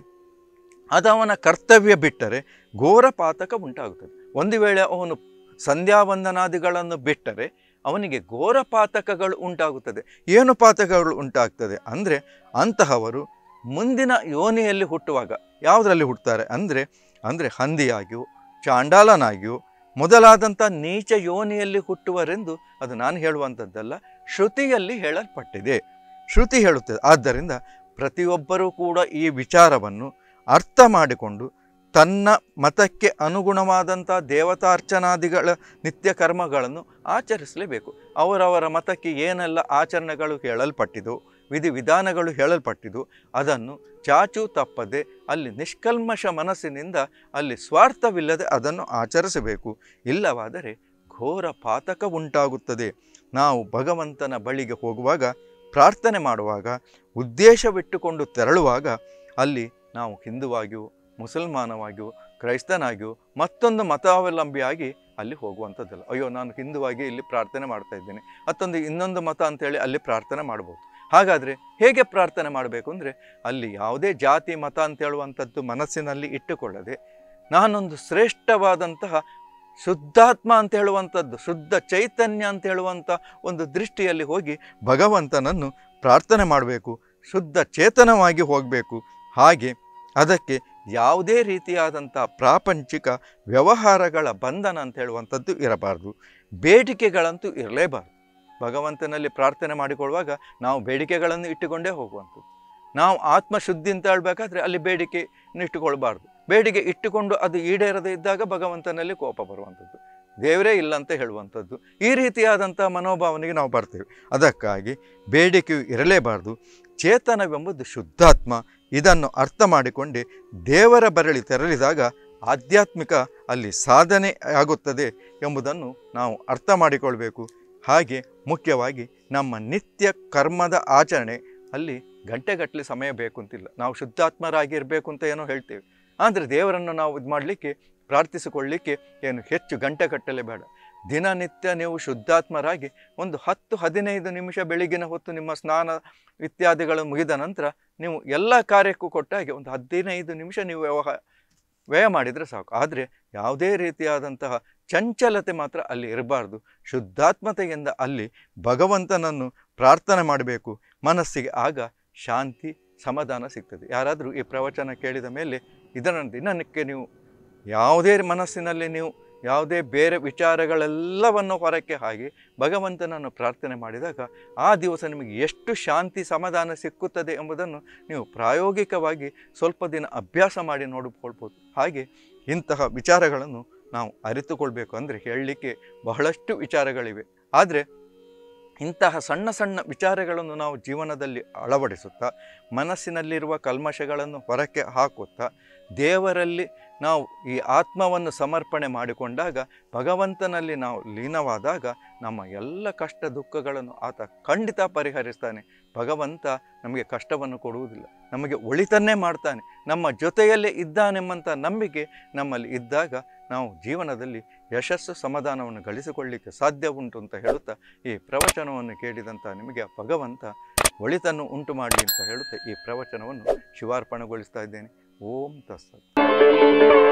ಅದು ಅವನ ಕರ್ತವ್ಯ ಬಿಟ್ಟರೆ ಘೋರ ಪಾತಕ ಉಂಟಾಗುತ್ತದೆ ಒಂದು ವೇಳೆ ಅವನು ಸಂಧ್ಯಾವಂದನಾದಿಗಳನ್ನು ಬಿಟ್ಟರೆ ಅವನಿಗೆ ಘೋರ ಪಾತಕಗಳು ಉಂಟಾಗುತ್ತದೆ ಏನು ಪಾತಕಗಳು ಉಂಟಾಗ್ತದೆ ಅಂದರೆ ಅಂತಹವರು ಮುಂದಿನ ಯೋನಿಯಲ್ಲಿ ಹುಟ್ಟುವಾಗ ಯಾವುದರಲ್ಲಿ ಹುಟ್ಟುತ್ತಾರೆ ಅಂದರೆ ಅಂದರೆ ಹಂದಿಯಾಗಿಯೂ ಚಾಂಡಾಲನಾಗಿಯೂ ಮೊದಲಾದಂಥ ನೀಚ ಯೋನಿಯಲ್ಲಿ ಹುಟ್ಟುವರೆಂದು ಅದು ನಾನು ಹೇಳುವಂಥದ್ದಲ್ಲ ಶ್ರುತಿಯಲ್ಲಿ ಹೇಳಲ್ಪಟ್ಟಿದೆ ಶ್ರುತಿ ಹೇಳುತ್ತದೆ ಆದ್ದರಿಂದ ಪ್ರತಿಯೊಬ್ಬರೂ ಕೂಡ ಈ ವಿಚಾರವನ್ನು ಅರ್ಥ ಮಾಡಿಕೊಂಡು ತನ್ನ ಮತಕ್ಕೆ ಅನುಗುಣವಾದಂಥ ದೇವತಾರ್ಚನಾದಿಗಳ ನಿತ್ಯ ಕರ್ಮಗಳನ್ನು ಆಚರಿಸಲೇಬೇಕು ಅವರವರ ಮತಕ್ಕೆ ಏನೆಲ್ಲ ಆಚರಣೆಗಳು ಹೇಳಲ್ಪಟ್ಟಿದೋ ವಿಧಿವಿಧಾನಗಳು ಹೇಳಲ್ಪಟ್ಟಿದ್ದು ಅದನ್ನು ಚಾಚು ತಪ್ಪದೆ ಅಲ್ಲಿ ನಿಷ್ಕಲ್ಮಶ ಮನಸ್ಸಿನಿಂದ ಅಲ್ಲಿ ಸ್ವಾರ್ಥವಿಲ್ಲದೆ ಅದನ್ನು ಆಚರಿಸಬೇಕು ಇಲ್ಲವಾದರೆ ಘೋರ ಪಾತಕ ಉಂಟಾಗುತ್ತದೆ ನಾವು ಭಗವಂತನ ಬಳಿಗೆ ಹೋಗುವಾಗ ಪ್ರಾರ್ಥನೆ ಮಾಡುವಾಗ ಉದ್ದೇಶವಿಟ್ಟುಕೊಂಡು ತೆರಳುವಾಗ ಅಲ್ಲಿ ನಾವು ಹಿಂದುವಾಗಿಯೂ ಮುಸಲ್ಮಾನವಾಗಿಯೂ ಕ್ರೈಸ್ತನಾಗಿಯೂ ಮತ್ತೊಂದು ಮತಾವಲಂಬಿಯಾಗಿ ಅಲ್ಲಿ ಹೋಗುವಂಥದ್ದಲ್ಲ ಅಯ್ಯೋ ನಾನು ಹಿಂದುವಾಗಿ ಇಲ್ಲಿ ಪ್ರಾರ್ಥನೆ ಮಾಡ್ತಾ ಇದ್ದೇನೆ ಮತ್ತೊಂದು ಇನ್ನೊಂದು ಮತ ಅಂತೇಳಿ ಅಲ್ಲಿ ಪ್ರಾರ್ಥನೆ ಮಾಡ್ಬೋದು ಹಾಗಾದರೆ ಹೇಗೆ ಪ್ರಾರ್ಥನೆ ಮಾಡಬೇಕು ಅಂದರೆ ಅಲ್ಲಿ ಯಾವುದೇ ಜಾತಿ ಮತ ಅಂತ ಹೇಳುವಂಥದ್ದು ಮನಸ್ಸಿನಲ್ಲಿ ಇಟ್ಟುಕೊಳ್ಳದೆ ನಾನೊಂದು ಶ್ರೇಷ್ಠವಾದಂತಹ ಶುದ್ಧಾತ್ಮ ಅಂತ ಹೇಳುವಂಥದ್ದು ಶುದ್ಧ ಚೈತನ್ಯ ಅಂತ ಹೇಳುವಂಥ ಒಂದು ದೃಷ್ಟಿಯಲ್ಲಿ ಹೋಗಿ ಭಗವಂತನನ್ನು ಪ್ರಾರ್ಥನೆ ಮಾಡಬೇಕು ಶುದ್ಧ ಚೇತನವಾಗಿ ಹೋಗಬೇಕು ಹಾಗೆ ಅದಕ್ಕೆ ಯಾವುದೇ ರೀತಿಯಾದಂಥ ಪ್ರಾಪಂಚಿಕ ವ್ಯವಹಾರಗಳ ಬಂಧನ ಅಂತ ಹೇಳುವಂಥದ್ದು ಇರಬಾರ್ದು ಬೇಡಿಕೆಗಳಂತೂ ಇರಲೇಬಾರ್ದು ಭಗವಂತನಲ್ಲಿ ಪ್ರಾರ್ಥನೆ ಮಾಡಿಕೊಳ್ಳುವಾಗ ನಾವು ಬೇಡಿಕೆಗಳನ್ನು ಇಟ್ಟುಕೊಂಡೇ ಹೋಗುವಂಥದ್ದು ನಾವು ಆತ್ಮಶುದ್ಧಿ ಅಂತ ಹೇಳಬೇಕಾದ್ರೆ ಅಲ್ಲಿ ಬೇಡಿಕೆ ಇಟ್ಟುಕೊಳ್ಬಾರ್ದು ಬೇಡಿಕೆ ಇಟ್ಟುಕೊಂಡು ಅದು ಈಡೇರದೇ ಇದ್ದಾಗ ಭಗವಂತನಲ್ಲಿ ಕೋಪ ಬರುವಂಥದ್ದು ದೇವರೇ ಇಲ್ಲ ಅಂತ ಹೇಳುವಂಥದ್ದು ಈ ರೀತಿಯಾದಂಥ ಮನೋಭಾವನೆಗೆ ನಾವು ಬರ್ತೇವೆ ಅದಕ್ಕಾಗಿ ಬೇಡಿಕೆಯು ಇರಲೇಬಾರ್ದು ಚೇತನವೆಂಬುದು ಶುದ್ಧಾತ್ಮ ಇದನ್ನು ಅರ್ಥ ಮಾಡಿಕೊಂಡೆ ದೇವರ ಬರಳಿ ತೆರಳಿದಾಗ ಆಧ್ಯಾತ್ಮಿಕ ಅಲ್ಲಿ ಸಾಧನೆ ಆಗುತ್ತದೆ ಎಂಬುದನ್ನು ನಾವು ಅರ್ಥ ಮಾಡಿಕೊಳ್ಬೇಕು ಹಾಗೆ ಮುಖ್ಯವಾಗಿ ನಮ್ಮ ನಿತ್ಯ ಕರ್ಮದ ಆಚರಣೆ ಅಲ್ಲಿ ಗಂಟೆಗಟ್ಟಲೆ ಸಮಯ ಬೇಕು ಅಂತಿಲ್ಲ ನಾವು ಶುದ್ಧಾತ್ಮರಾಗಿ ಇರಬೇಕು ಅಂತ ಏನೋ ಹೇಳ್ತೇವೆ ಆದರೆ ದೇವರನ್ನು ನಾವು ಇದು ಮಾಡಲಿಕ್ಕೆ ಪ್ರಾರ್ಥಿಸಿಕೊಳ್ಳಲಿಕ್ಕೆ ಏನು ಹೆಚ್ಚು ಗಂಟೆಗಟ್ಟಲೆ ಬೇಡ ದಿನನಿತ್ಯ ನೀವು ಶುದ್ಧಾತ್ಮರಾಗಿ ಒಂದು ಹತ್ತು ಹದಿನೈದು ನಿಮಿಷ ಬೆಳಗಿನ ಹೊತ್ತು ನಿಮ್ಮ ಸ್ನಾನ ಇತ್ಯಾದಿಗಳು ಮುಗಿದ ನಂತರ ನೀವು ಎಲ್ಲ ಕಾರ್ಯಕ್ಕೂ ಕೊಟ್ಟಾಗೆ ಒಂದು ಹದಿನೈದು ನಿಮಿಷ ನೀವು ವ್ಯವಹಾರ ವ್ಯಯ ಮಾಡಿದರೆ ಸಾಕು ಆದರೆ ಯಾವುದೇ ರೀತಿಯಾದಂತಹ ಚಂಚಲತೆ ಮಾತ್ರ ಅಲ್ಲಿ ಇರಬಾರ್ದು ಶುದ್ಧಾತ್ಮತೆಯಿಂದ ಅಲ್ಲಿ ಭಗವಂತನನ್ನು ಪ್ರಾರ್ಥನೆ ಮಾಡಬೇಕು ಮನಸ್ಸಿಗೆ ಆಗ ಶಾಂತಿ ಸಮಾಧಾನ ಸಿಗ್ತದೆ ಯಾರಾದರೂ ಈ ಪ್ರವಚನ ಕೇಳಿದ ಮೇಲೆ ಇದನ್ನು ದಿನಕ್ಕೆ ನೀವು ಯಾವುದೇ ಮನಸ್ಸಿನಲ್ಲಿ ನೀವು ಯಾವುದೇ ಬೇರೆ ವಿಚಾರಗಳೆಲ್ಲವನ್ನು ಹೊರಕ್ಕೆ ಹಾಕಿ ಭಗವಂತನನ್ನು ಪ್ರಾರ್ಥನೆ ಮಾಡಿದಾಗ ಆ ದಿವಸ ನಿಮಗೆ ಎಷ್ಟು ಶಾಂತಿ ಸಮಾಧಾನ ಸಿಕ್ಕುತ್ತದೆ ಎಂಬುದನ್ನು ನೀವು ಪ್ರಾಯೋಗಿಕವಾಗಿ ಸ್ವಲ್ಪ ದಿನ ಅಭ್ಯಾಸ ಮಾಡಿ ನೋಡಿಕೊಳ್ಬೋದು ಹಾಗೆ ಇಂತಹ ವಿಚಾರಗಳನ್ನು ನಾವು ಅರಿತುಕೊಳ್ಬೇಕು ಅಂದರೆ ಹೇಳಲಿಕ್ಕೆ ಬಹಳಷ್ಟು ವಿಚಾರಗಳಿವೆ ಆದರೆ ಇಂತಹ ಸಣ್ಣ ಸಣ್ಣ ವಿಚಾರಗಳನ್ನು ನಾವು ಜೀವನದಲ್ಲಿ ಅಳವಡಿಸುತ್ತಾ ಮನಸ್ಸಿನಲ್ಲಿರುವ ಕಲ್ಮಶಗಳನ್ನು ಹೊರಕ್ಕೆ ಹಾಕುತ್ತಾ ದೇವರಲ್ಲಿ ನಾವು ಈ ಆತ್ಮವನ್ನು ಸಮರ್ಪಣೆ ಮಾಡಿಕೊಂಡಾಗ ಭಗವಂತನಲ್ಲಿ ನಾವು ಲೀನವಾದಾಗ ನಮ್ಮ ಎಲ್ಲ ಕಷ್ಟ ದುಃಖಗಳನ್ನು ಆತ ಖಂಡಿತ ಪರಿಹರಿಸ್ತಾನೆ ಭಗವಂತ ನಮಗೆ ಕಷ್ಟವನ್ನು ಕೊಡುವುದಿಲ್ಲ ನಮಗೆ ಒಳಿತನ್ನೇ ಮಾಡ್ತಾನೆ ನಮ್ಮ ಜೊತೆಯಲ್ಲೇ ಇದ್ದಾನೆಂಬಂಥ ನಂಬಿಕೆ ನಮ್ಮಲ್ಲಿ ಇದ್ದಾಗ ನಾವು ಜೀವನದಲ್ಲಿ ಯಶಸ್ಸು ಸಮಾಧಾನವನ್ನು ಗಳಿಸಿಕೊಳ್ಳಲಿಕ್ಕೆ ಸಾಧ್ಯ ಉಂಟು ಅಂತ ಹೇಳುತ್ತಾ ಈ ಪ್ರವಚನವನ್ನು ಕೇಳಿದಂಥ ನಿಮಗೆ ಆ ಭಗವಂತ ಒಳಿತನ್ನು ಉಂಟು ಮಾಡಲಿ ಅಂತ ಹೇಳುತ್ತಾ ಈ ಪ್ರವಚನವನ್ನು ಶಿವಾರ್ಪಣೆಗೊಳಿಸ್ತಾ ಇದ್ದೇನೆ ಓಂ ತಸ್ಸತ್